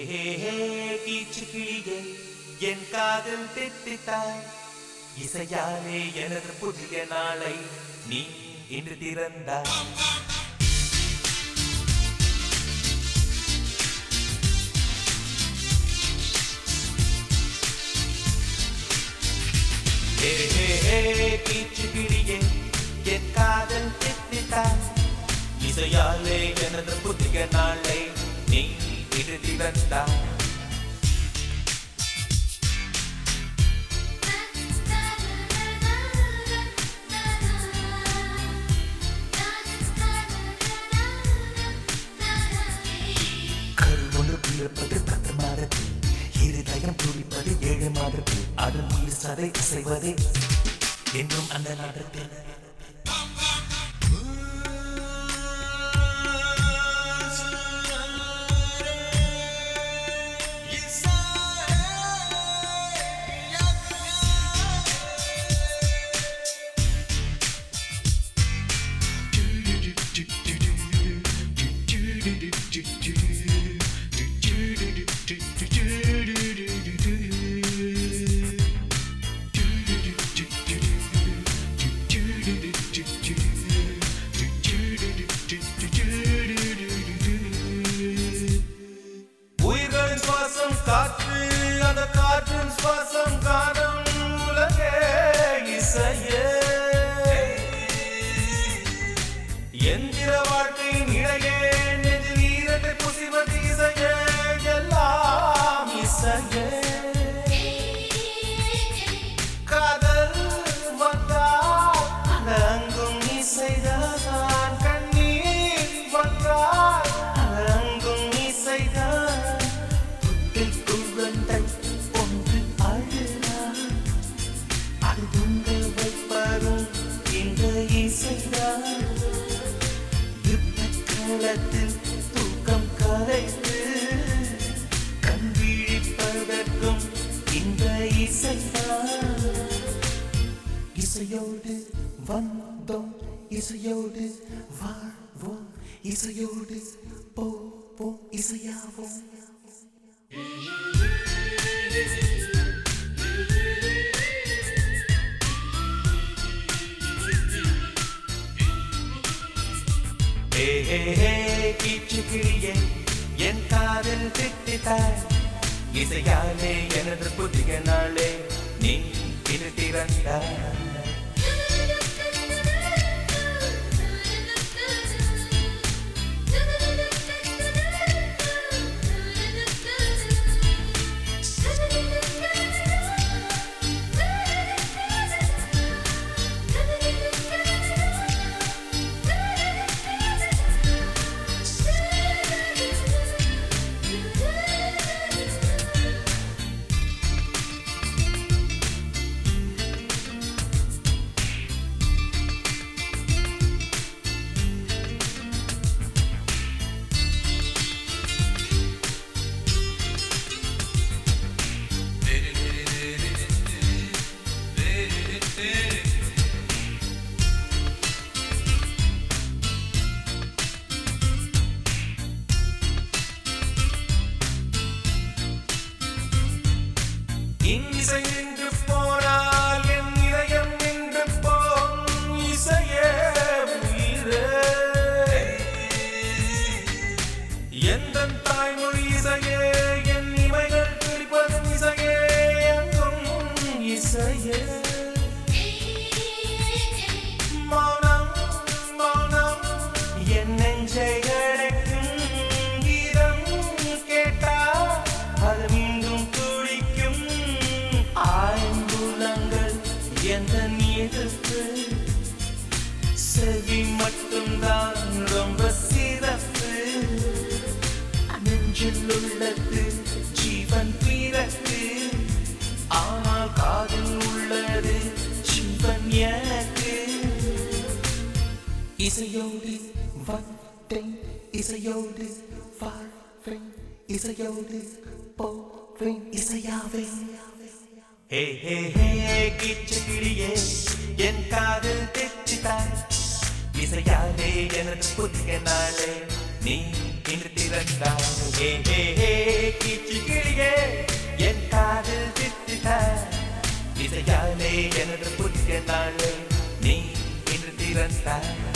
ஹே ஹே கீச்சு கிளியே என் காதல் தெத்தித்தாய் இசையாலே எனது புதிய நாளை நீ இன்று திறந்தாய் ஹே ஹே ஹே கீச்சு கிளியே என் காதல் தெத்தித்தாய் இசையாலே எனது புதிய நாளை நீ இன்று திறந்தாய் கருவொன்று பிறப்பது பத்து மாதத்தில் இருதயம் துடிப்பது ஏழு மாதத்தில் அதன் உயிர் சதை அசைவதே என்றும் அந்த நாடத்தில் உயிர்களின் சுவாசம் காற்று அந்த காற்றின் சுவாசம் காணும் உலகே இசையே எந்திர வாழ்க்கையின் இடையே நெஞ்சில் ஈரத்தை புசிவது இசையே எல்லாம் இசையே காதல் வந்தால் அங்கும் இசைதான் கண்ணீர் வந்தால் அங்கும் இசைதான் புட்டில் குழந்தை ஒன்று அழுதான் அது துங்க வைப்பதும் இந்த இசைதான் யுத்த களத்தில் தூக்கம் கலைத்து கண் விழிப்பதற்கும் இந்த இசைதான் இசையோடு வந்தோம் இசையோடு வாழ்வோம் இசையோடு போவோம் இசையாவோம் ஹே ஹே ஹே கீச்சு கிளியே என் காதல் திட்டித்தாய் இசையாலே எனது புதிய நாளே நீ இது திறந்தாய் இசை நின்று போனால் என் இதயம் நின்று போம் இசையே உயிரே எந்த தாய்மொழி இசையே என் இமைகள் பிடிப்பதும் இசையே எங்கும் இசையே மௌனம் மௌனம் என் நெஞ்சை அடைக்கும் கீதம் கேட்டா அது மீண்டும் துடிக்கும் ஆய்ந்துலங்கள் எந்த எதிர்ப்பு செவி மட்டும்தான் ரொம்ப சிறப்பு நெஞ்சில் உள்ளது ஜீவன் பிறகு ஆனால் காதில் உள்ளது ஜீவன் எனக்கு இசையோடு வந்தேன் இசையோடு வாழ்வேன் இசையோடு போவேன் இசையாவே ஹே ஹே ஹே கீச்சு கிளியே என் காதல் தெச்சித்தாய் இசையாலே எனது புதிய நாளே நீ இன்று திறந்தாய் ஏ ஏ ஏ கீச்சு கிளியே என் காதில் தித்தித்தாய் இசையாலே எனது புதிய நாள் நீ இன்று திறந்தாய்